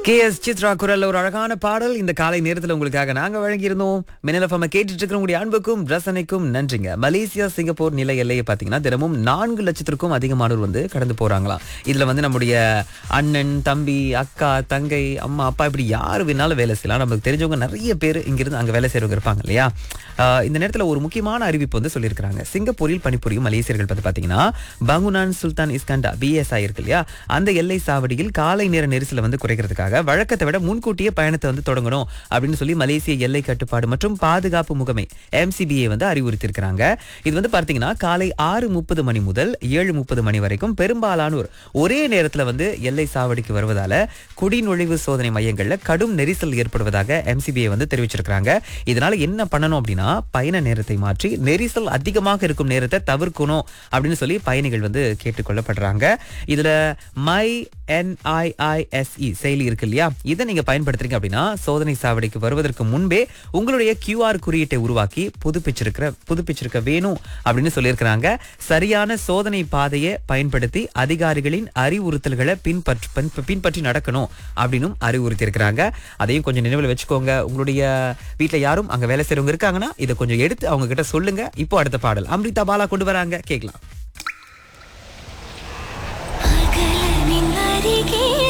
K S Chitra குரல்ல ஒரு அழகான பாடல் இந்த காலை நேரத்துல உங்களுக்காக நாங்க வழங்கியிருந்தோம் மின்னலஃபம கேட்டுட்டு இருக்கிறவங்களுடைய அன்புக்கும் ரசனைக்கும் நன்றிங்க மலேசியா சிங்கப்பூர் நிலை எல்லையை பாத்தீங்கன்னா தினமும் நான்கு லட்சத்திற்கும் அதிகமானோர் வந்து கடந்து போறாங்களாம் இதுல வந்து நம்முடைய அண்ணன் தம்பி அக்கா தங்கை அம்மா அப்பா இப்படி யாரு வேணாலும் வேலை செய்யலாம் நமக்கு தெரிஞ்சவங்க நிறைய பேர் இங்கிருந்து அங்க வேலை செய்யறவங்க இருப்பாங்க இல்லையா ஆஹ் இந்த நேரத்துல ஒரு முக்கியமான அறிவிப்பு வந்து சொல்லியிருக்காங்க சிங்கப்பூரில் பணிபுரியும் மலேசியர்கள் பத்தி பாத்தீங்கன்னா பங்குனான் சுல்தான் இஸ்கண்டா பிஎஸ்ஐ இருக்கு இல்லையா அந்த எல்லை சாவடியில் காலை நேர நெரிசலை வந்து குறைக்கிறதுக்காக வழக்கத்தை விட முன்கூட்டியே பயணத்தை வந்து தொடங்கணும் அப்படின்னு சொல்லி மலேசிய எல்லை கட்டுப்பாடு மற்றும் பாதுகாப்பு முகமை எம்சிபிஏ வந்து அறிவுறுத்தியிருக்கிறாங்க இது வந்து பார்த்தீங்கன்னா காலை ஆறு முப்பது மணி முதல் ஏழு முப்பது மணி வரைக்கும் பெரும்பாலானோர் ஒரே நேரத்தில் வந்து எல்லை சாவடிக்கு வருவதால குடிநுழைவு சோதனை மையங்கள்ல கடும் நெரிசல் ஏற்படுவதாக எம்சிபிஏ வந்து தெரிவிச்சிருக்காங்க இதனால என்ன பண்ணணும் அப்படின்னா பயண நேரத்தை மாற்றி நெரிசல் அதிகமாக இருக்கும் நேரத்தை தவிர்க்கணும் அப்படின்னு சொல்லி பயணிகள் வந்து கேட்டுக்கொள்ளப்படுறாங்க இதுல மை என்ஐஐஎஸ்இ செயலி இருக்கு இல்லையா இதை நீங்க பயன்படுத்துறீங்க அப்படின்னா சோதனை சாவடிக்கு வருவதற்கு முன்பே உங்களுடைய QR குறியீட்டை உருவாக்கி புதுப்பிச்சிருக்கிற புதுப்பிச்சிருக்க வேணும் அப்படின்னு சொல்லியிருக்கிறாங்க சரியான சோதனை பாதையை பயன்படுத்தி அதிகாரிகளின் அறிவுறுத்தல்களை பின்பற்ற பின்- பின்பற்றி நடக்கணும் அப்படின்னும் அறிவுறுத்தியிருக்கிறாங்க அதையும் கொஞ்சம் நினைவில் வச்சுக்கோங்க உங்களுடைய வீட்ல யாரும் அங்க வேலை செய்றவங்க இருக்காங்கன்னா இதை கொஞ்சம் எடுத்து அவங்க கிட்ட சொல்லுங்க இப்போ அடுத்த பாடல் அம்ரிதா பாலா கொண்டு வராங்க கேட்கலாம் பகலனின் அருகே